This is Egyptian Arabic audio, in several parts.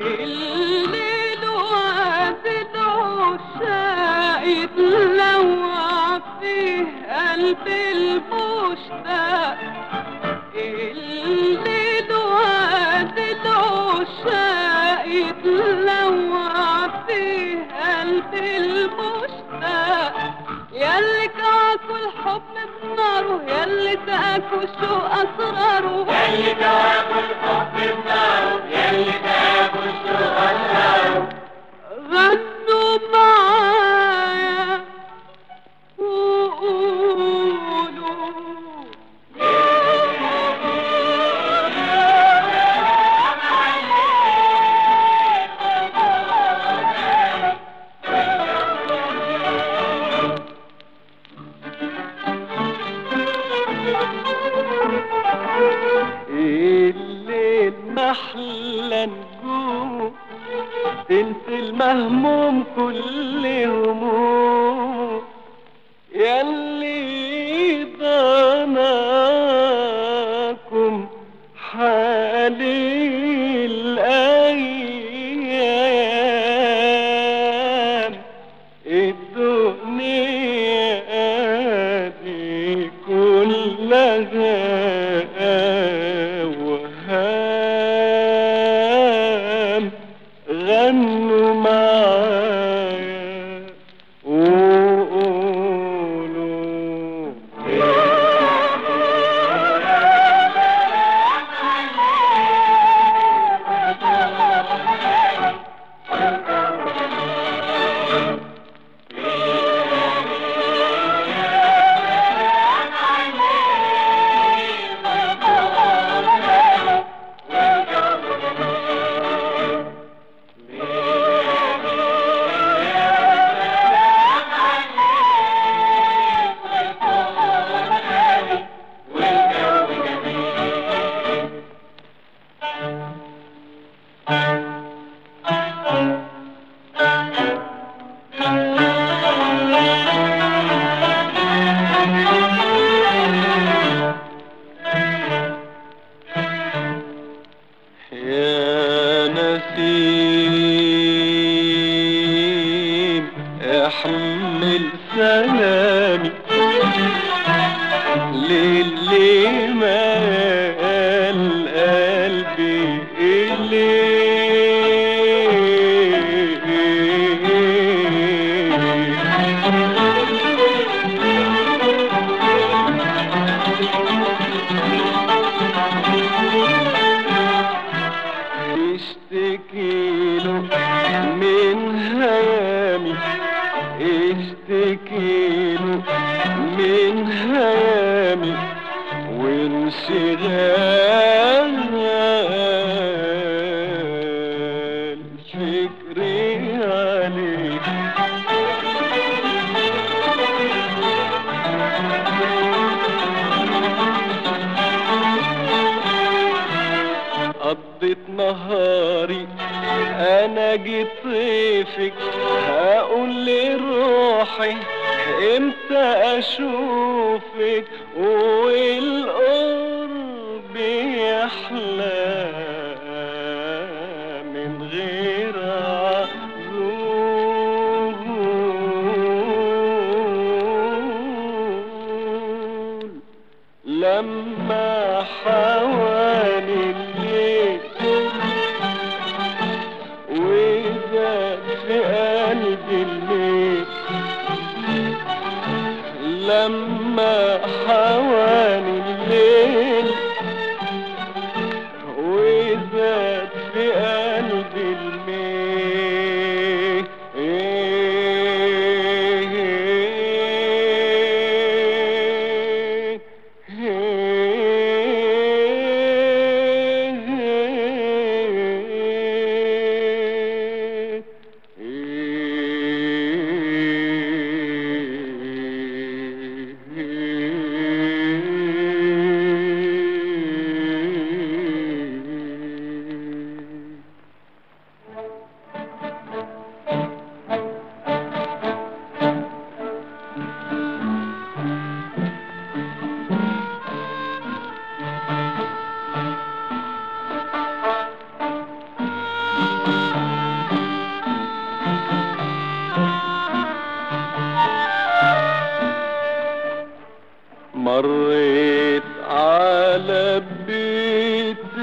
الليل وقته شايد لوع فيه قلب المشتاق الليل وقته شايد لوع فيه قلب المشتاق ياللي كعكوا الحب بناره ياللي تاكوا الشوق اسراره يلي تواكل الحب بناره يلي تاكل الشوق أسراره غنوا معايا وقولوا الليل محلى نجوم تنسي المهموم كل هموم ياللي ضناكم حالي الأيام الدنيا دي كلها وهام غنوا معايا وقولوا يا نسيم احمل سلامي للي مال قلبي اشتكيله من هيامي اشتكيله من هيامي وانشغال فكري عليك قضيت نهاري انا جيت طيفك هقول لروحي امتى اشوفك والقرب يحلى من غير عذول لما حوالي الليل وإذا في قلبي الليل لما حوالي الليل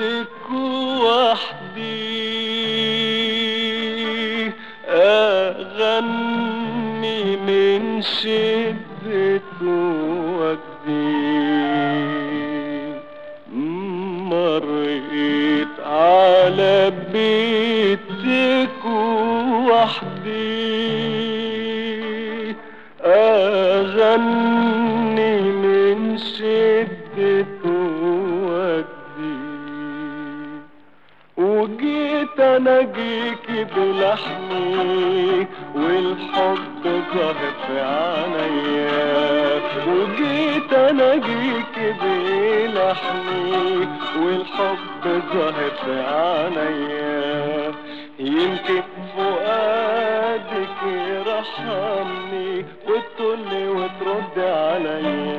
بيتك وحدي أغني من شدة وجدي مريت على بيتك وحدي أغني من شدة وجدي وجيت اناجيك بلحمي والحب ظهر في عينيا وجيت اناجيك بلحمي والحب ظهر في عينيا يمكن فؤادك يرحمني وتقولي وترد عليا